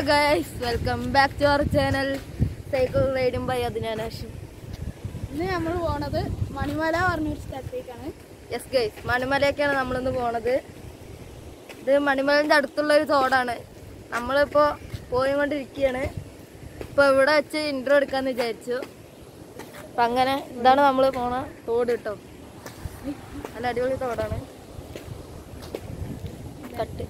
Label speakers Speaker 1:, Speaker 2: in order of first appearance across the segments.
Speaker 1: Guys welcome back to our channel cycle riding by അതിനാനാശം
Speaker 2: ഇന്ന് നമ്മൾ പോണത് മണിമല പറഞ്ഞൊരു സ്ഥലത്തേക്കാണ്
Speaker 1: യെസ് ഗൈസ് മണിമലയൊക്കെയാണ് നമ്മളിന്ന് പോണത് ഇത് മണിമലൻ്റെ അടുത്തുള്ള ഒരു തോടാണ് നമ്മളിപ്പോൾ പോയിക്കൊണ്ടിരിക്കുകയാണ് ഇപ്പോൾ ഇവിടെ വെച്ച് ഇൻട്രോ എടുക്കാന്ന് വിചാരിച്ചു അപ്പം അങ്ങനെ ഇതാണ് നമ്മൾ പോണ തോട് കേട്ടോ നല്ല അടിപൊളി തോടാണ് കട്ട്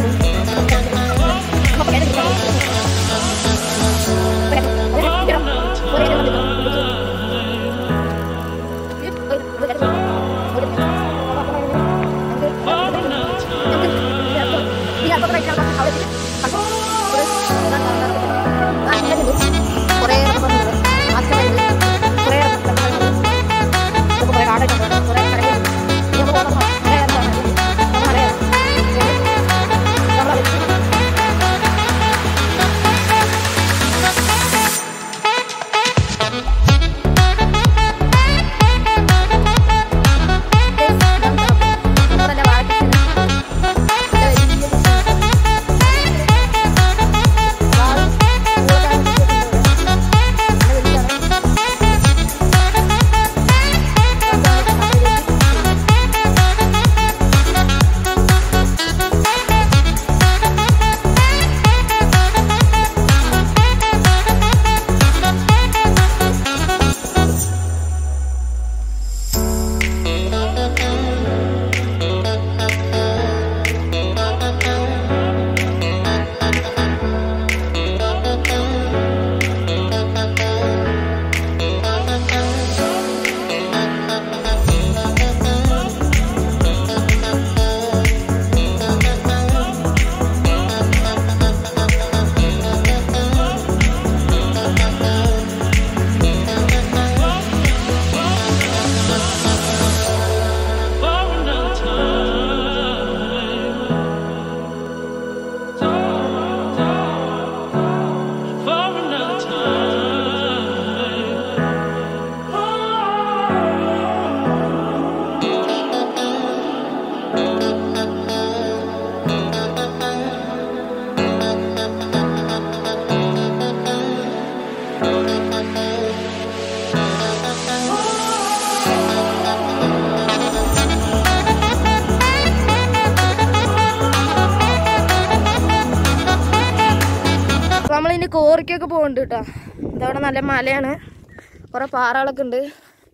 Speaker 1: അപ്പൊ നമ്മളിനി കോറിക്കൊക്കെ പോകുന്നുണ്ട് കേട്ടോ ഇതവിടെ നല്ല മലയാണ് കുറെ പാറകളൊക്കെ ഉണ്ട്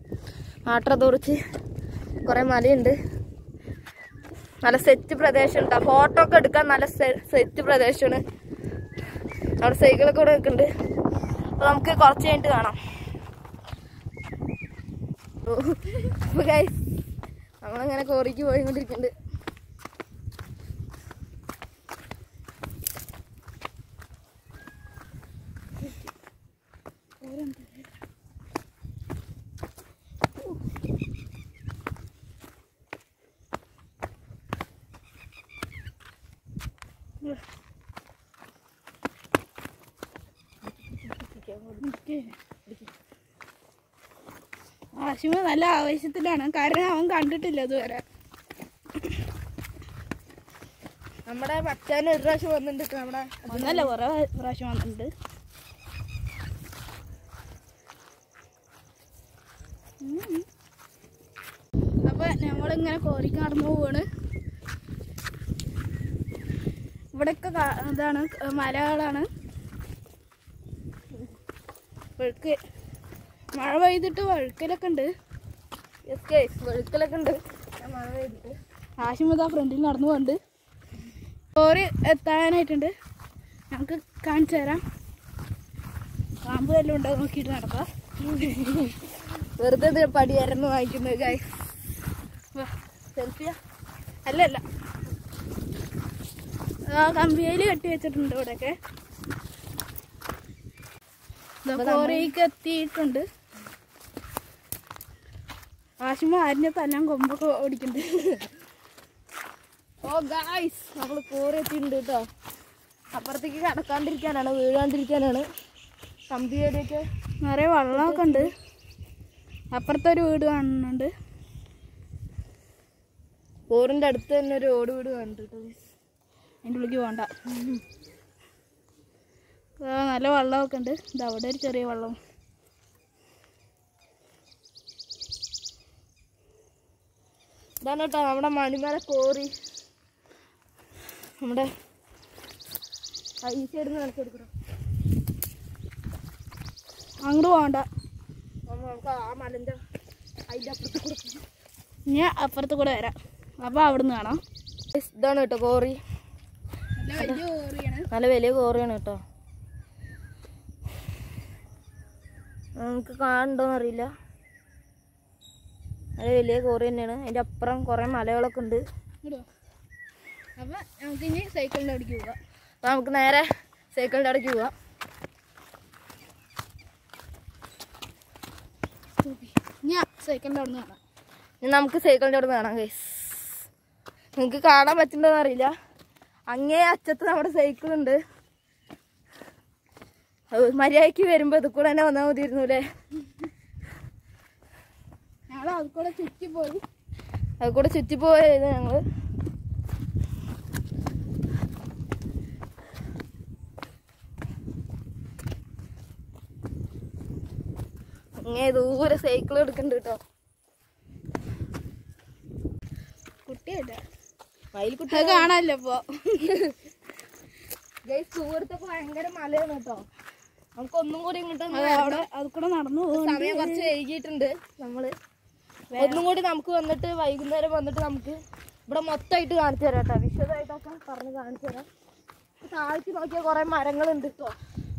Speaker 1: ആട്ര തുറച്ച് കുറെ മലയുണ്ട് നല്ല സെറ്റ് പ്രദേശം ഉണ്ട് ഫോട്ടോ ഒക്കെ എടുക്കാൻ നല്ല സെറ്റ് പ്രദേശമാണ് അവിടെ സൈക്കിളൊക്കെ ഇവിടെ നിൽക്കുന്നുണ്ട് അപ്പൊ നമുക്ക് കുറച്ച് കഴിഞ്ഞിട്ട് കാണാം അപ്പൊ guys, നമ്മളിങ്ങനെ കോറിക്ക് പോയിക്കൊണ്ടിരിക്കുന്നുണ്ട്
Speaker 2: ആശുമ നല്ല ആവേശത്തിലാണ് കാരണം അവൻ കണ്ടിട്ടില്ല ഇതുവരെ
Speaker 1: നമ്മുടെ മച്ചാൻ ഒരു പ്രാവശ്യം വന്നിട്ടുണ്ട് ട്ടോ നമ്മുടെ
Speaker 2: ഒന്നല്ല കുറെ പ്രാവശ്യം വന്നിട്ടുണ്ട് ഉം. അപ്പൊ ഞങ്ങളിങ്ങനെ കോരിക്ക് നടന്നു പോവാണ് ഇവിടെയൊക്കെ കാ- ഇതാണ് മലകളാണ് വഴുക്ക് മഴ പെയ്തിട്ട് വഴുക്കലൊക്കെ ഉണ്ട്
Speaker 1: യെസ് ഗൈസ് വെളുക്കലൊക്കെ ഉണ്ട് ഞാൻ മഴ പെയ്തിട്ട്
Speaker 2: ആശുമത ഫ്രണ്ടിൽ നടന്നു പോണ്ട് കോറി എത്താനായിട്ടുണ്ട് ഞങ്ങൾക്ക് കാണിച്ചു തരാം പാമ്പ് വല്ലതും ഉണ്ടോ നോക്കിയിട്ട് നടക്കാം
Speaker 1: വെറുതെ എന്തിനാ പടിയായിരുന്നു വാങ്ങിക്കുന്നത് ഗൈസ്
Speaker 2: സെൽഫിയ അല്ല അല്ല ആ കമ്പിയിൽ കെട്ടി വെച്ചിട്ടുണ്ട് ഇവിടെയൊക്കെ ദാ
Speaker 1: അപ്പൊ നമ്മള്
Speaker 2: കോറിക്ക് എത്തിയിട്ടുണ്ട് ആശുമ ആരിനെ തല്ലാൻ കൊമ്പൊക്കെ ഓടിക്കുന്നുണ്ട്
Speaker 1: ഓ ഗൈസ് നമ്മൾ കോറി എത്തിയിട്ടുണ്ട് കേട്ടോ അപ്പുറത്തേക്ക് കടക്കാണ്ടിരിക്കാനാണ് വീഴാണ്ടിരിക്കാനാണ് കമ്പി ഏരിയൊക്കെ
Speaker 2: നിറയെ വെള്ളമൊക്കെ ഉണ്ട് അപ്പുറത്തെ ഒരു വീട് കാണുന്നുണ്ട്
Speaker 1: കോറിന്റെ അടുത്ത് തന്നെ ഒരു ഓട് വീട് കണ്ടിട്ട്
Speaker 2: അതിൻ്റെ ഉള്ളിലേക്ക് പോകണ്ട നല്ല വെള്ളമൊക്കെ ഉണ്ട് ഇത് അവിടെ ഒരു ചെറിയ വെള്ളം
Speaker 1: ഇതാണ് കേട്ടോ നമ്മുടെ മണിമല കോറി നമ്മുടെ ആ ഈ സൈഡിൽ നിന്ന് നടത്തി എടുക്കണം
Speaker 2: അങ്ങോട്ട് പോകണ്ട
Speaker 1: നമുക്ക് ആ മലൻ്റെ അതിൻ്റെ അപ്പുറത്ത് കൂടെ പോകാം.
Speaker 2: ഞാൻ അപ്പുറത്ത് കൂടെ വരാം അപ്പോൾ അവിടുന്ന് കാണാം
Speaker 1: Guys, ഇതാണ് കേട്ടോ കോറി
Speaker 2: നല്ല വലിയ കോറിയാണ്
Speaker 1: നല്ല വലിയ കോറിയാണ് കേട്ടോ നമുക്ക് കാണുന്നുണ്ടോന്ന് അറിയില്ല നല്ല വലിയ കോറി തന്നെയാണ് അതിൻ്റെ അപ്പുറം കുറേ മലകളൊക്കെ ഉണ്ട്
Speaker 2: ഇങ്ങോട്ട് അപ്പോൾ നമുക്ക് ഇനി സൈക്കിളിൻ്റെ അവിടേക്ക് പോകാം
Speaker 1: അപ്പോൾ നമുക്ക് നേരെ സൈക്കിളിൻ്റെ അവിടേക്ക് പോവാം
Speaker 2: ഞാൻ സൈക്കിളിൻ്റെ അവിടുന്ന് കാണാം
Speaker 1: ഇനി നമുക്ക് സൈക്കിളിൻ്റെ അവിടെ കാണാം ഗൈസ് നിങ്ങൾക്ക് കാണാൻ പറ്റുന്നുണ്ടോന്ന് അറിയില്ല അങ്ങേ അറ്റത്ത് നമ്മുടെ സൈക്കിൾ ഉണ്ട് അത് മര്യാദയ്ക്ക് വരുമ്പോൾ ഇത് കൂടെ തന്നെ വന്നാൽ മതിയിരുന്നു അല്ലേ
Speaker 2: ഞങ്ങൾ അത് കൂടെ ചുറ്റി പോയി
Speaker 1: അത് കൂടെ ചുറ്റിപ്പോയത് ഞങ്ങൾ അങ്ങേ ദൂരെ സൈക്കിൾ എടുക്കുന്നുണ്ട് കേട്ടോ
Speaker 2: കുട്ടിയല്ല
Speaker 1: മയിൽക്കുട്ടി
Speaker 2: അത് കാണാനല്ലോ ഇപ്പോൾ
Speaker 1: ഗൈസ് സുഹൃത്തൊക്കെ ഭയങ്കര മലയാണ് കേട്ടോ നമുക്ക് ഒന്നും കൂടി ഇങ്ങോട്ട് ഒന്ന്
Speaker 2: അത് അവിടെ അത് കൂടെ നടന്നു പോകും
Speaker 1: സമയം കുറച്ച് വൈകിയിട്ടുണ്ട് നമ്മള് ഒന്നും കൂടി നമുക്ക് വന്നിട്ട് വൈകുന്നേരം വന്നിട്ട് നമുക്ക് ഇവിടെ മൊത്തമായിട്ട് കാണിച്ചു തരാം കേട്ടോ വിശദമായിട്ടൊക്കെ പറഞ്ഞ് കാണിച്ചു തരാം ഇപ്പൊ താഴ്ത്തി നോക്കിയാൽ കുറെ മരങ്ങളുണ്ട് കേട്ടോ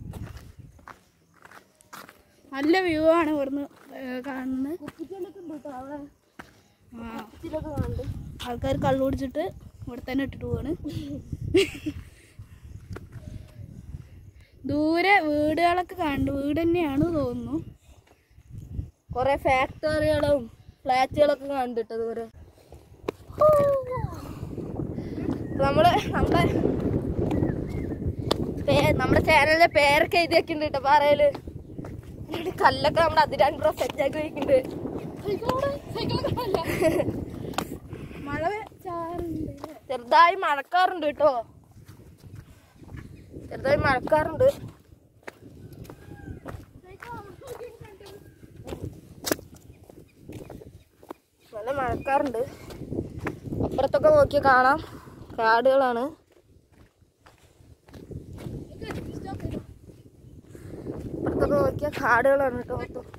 Speaker 2: നല്ല വ്യൂ ആണ് ഇവിടുന്ന് ഏ, കാണുന്നത്
Speaker 1: കുപ്പിച്ചെല്ലൊക്കെ ഉണ്ട് കേട്ടോ അവിടെ
Speaker 2: ആ
Speaker 1: കുപ്പിച്ചിലൊക്കെ കാണുന്നുണ്ട്
Speaker 2: ആൾക്കാർ കള്ളു കുടിച്ചിട്ട് ഇവിടെ തന്നെ ഇട്ടിട്ട് പോവാണ് ദൂരെ വീടുകളൊക്കെ കണ്ടു വീട് തന്നെയാണ് തോന്നുന്നു
Speaker 1: കുറെ ഫാക്ടറികളും ഫ്ലാറ്റുകളൊക്കെ കണ്ടിട്ട് ദൂരെ നമ്മള് നമ്മുടെ പേ- നമ്മുടെ ചാനലിന്റെ പേരൊക്കെ എഴുതി വെക്കുന്നുണ്ട് കേട്ടോ പാറയില് എന്നിട്ട് കല്ലൊക്കെ നമ്മുടെ അതിരാൻ ബ്രോ സെറ്റ് ആക്കി വെക്കുന്നുണ്ട്
Speaker 2: മഴ ചാറുണ്ട്
Speaker 1: ചെറുതായി മഴക്കാറുണ്ട് കേട്ടോ ചെറുതായി മഴക്കാറുണ്ട് നല്ല മഴക്കാറുണ്ട് അപ്പുറത്തൊക്കെ നോക്കി കാണാം കാടുകളാണ് അപ്പുറത്തൊക്കെ നോക്കിയ കാടുകളാണ് കേട്ടോ മൊത്തം